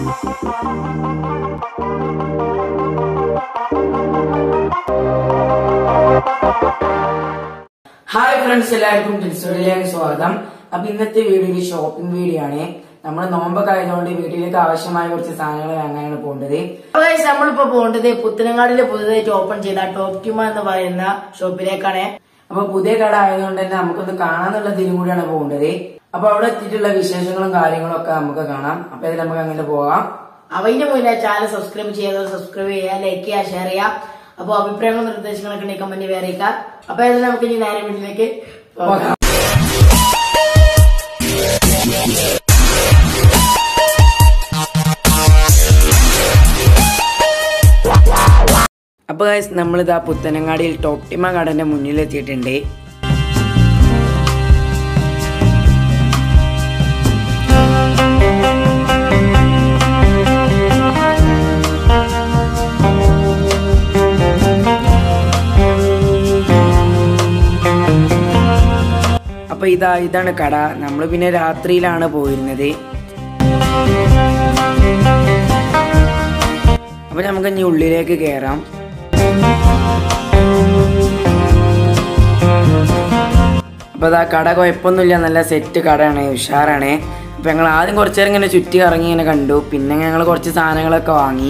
Hi friends എല്ലാവർക്കും ടിൽസോഡിലേക്ക് സ്വാഗതം അപ്പൊ ഇന്നത്തെ വീഡിയോ ഒരു ഷോപ്പിംഗ് വീഡിയോ ആണ് നമ്മൾ നോമ്പൊക്കെ ആയതുകൊണ്ട് വീട്ടിലേക്ക് ആവശ്യമായ കുറച്ച് സാധനങ്ങൾ വാങ്ങാനാണ് പോകേണ്ടത് ഗൈസ് നമ്മളിപ്പോ പോകേണ്ടത് പുത്തനങ്ങാടില് പുതുതായിട്ട് ഓപ്പൺ ചെയ്ത ടോപ് ക്യൂമ എന്ന് പറയുന്ന ഷോപ്പിലേക്കാണ് അപ്പൊ പുതിയ കട ആയതുകൊണ്ട് തന്നെ നമുക്കൊന്ന് കാണാന്നുള്ള ഇതിലും കൂടിയാണ് പോകേണ്ടത് അപ്പൊ അവിടെ എത്തിയിട്ടുള്ള വിശേഷങ്ങളും കാര്യങ്ങളും ഒക്കെ നമുക്ക് കാണാം അപ്പൊ ഇതിൽ നമുക്ക് അങ്ങനെ പോകാം അവന്റെ മുന്നേ ചാനൽ സബ്സ്ക്രൈബ് ചെയ്യാതെ സബ്സ്ക്രൈബ് ചെയ്യുക ലൈക്ക് ചെയ്യുക ഷെയർ ചെയ്യുക അപ്പൊ അഭിപ്രായങ്ങളും നിർദ്ദേശങ്ങളൊക്കെ ഉണ്ടെങ്കിൽ കമന്റ് അറിയിക്കുക അപ്പൊ ഇതിൽ നമുക്ക് ഇനി നേരെ വീട്ടിലേക്ക് പോകാം പോകാം. അപ്പൊ ഗൈസ് നമ്മളിതാ പുത്തനങ്ങാടിയിൽ ടോപ് ടിമ കടന്റെ മുന്നിലെത്തിയിട്ടുണ്ട് അപ്പൊ ഇതാ ഇതാണ് കട നമ്മൾ പിന്നെ രാത്രിയിലാണ് പോയിരുന്നത് അപ്പൊ നമുക്ക് ഇനി ഉള്ളിലേക്ക് കയറാം അപ്പൊ അതാ കട കുഴപ്പമൊന്നുമില്ല നല്ല സെറ്റ് കടയാണ് ഉഷാറാണ് അപ്പൊ ഞങ്ങൾ ആദ്യം കുറച്ചു നേരം ഇങ്ങനെ ചുറ്റി ഇറങ്ങി ഇങ്ങനെ കണ്ടു പിന്നെ ഞങ്ങൾ കുറച്ച് സാധനങ്ങളൊക്കെ വാങ്ങി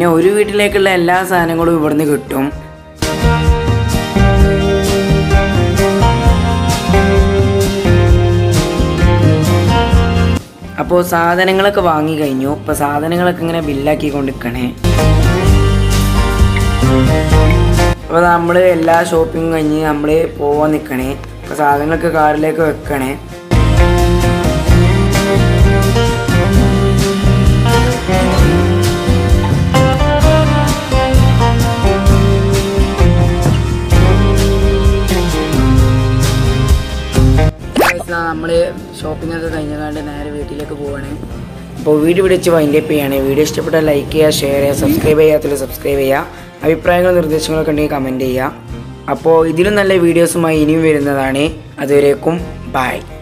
പിന്നെ ഒരു വീട്ടിലേക്കുള്ള എല്ലാ സാധനങ്ങളും ഇവിടുന്ന് കിട്ടും അപ്പോൾ സാധനങ്ങളൊക്കെ വാങ്ങി കഴിഞ്ഞു ഇപ്പോൾ സാധനങ്ങളൊക്കെ ഇങ്ങനെ ബില്ലാക്കി കൊണ്ടിരിക്കണേ അപ്പോൾ നമ്മൾ എല്ലാ ഷോപ്പിംഗ് കഴിഞ്ഞ് നമ്മൾ പോവാൻ നിൽക്കണേ അപ്പോൾ സാധനങ്ങളൊക്കെ കാറിലേക്ക് വെക്കണേ നമ്മൾ ഷോപ്പിംഗ് ഒക്കെ കഴിഞ്ഞാണ്ട് നേരെ വീട്ടിലേക്ക് പോവാണ് അപ്പോൾ വീഡിയോ വിളിച്ച് വൈൻഡപ്പ് ചെയ്യാണ് വീഡിയോ ഇഷ്ടപ്പെട്ടാൽ ലൈക്ക് ചെയ്യുക ഷെയർ ചെയ്യുക സബ്സ്ക്രൈബ് ചെയ്യാത്തതിൽ സബ്സ്ക്രൈബ് ചെയ്യുക അഭിപ്രായങ്ങളും നിർദ്ദേശങ്ങളൊക്കെ ഉണ്ടെങ്കിൽ കമൻറ്റ് ചെയ്യുക അപ്പോൾ ഇതിലും നല്ല വീഡിയോസുമായി ഇനിയും വരുന്നതാണ് അതുവരേക്കും ബൈ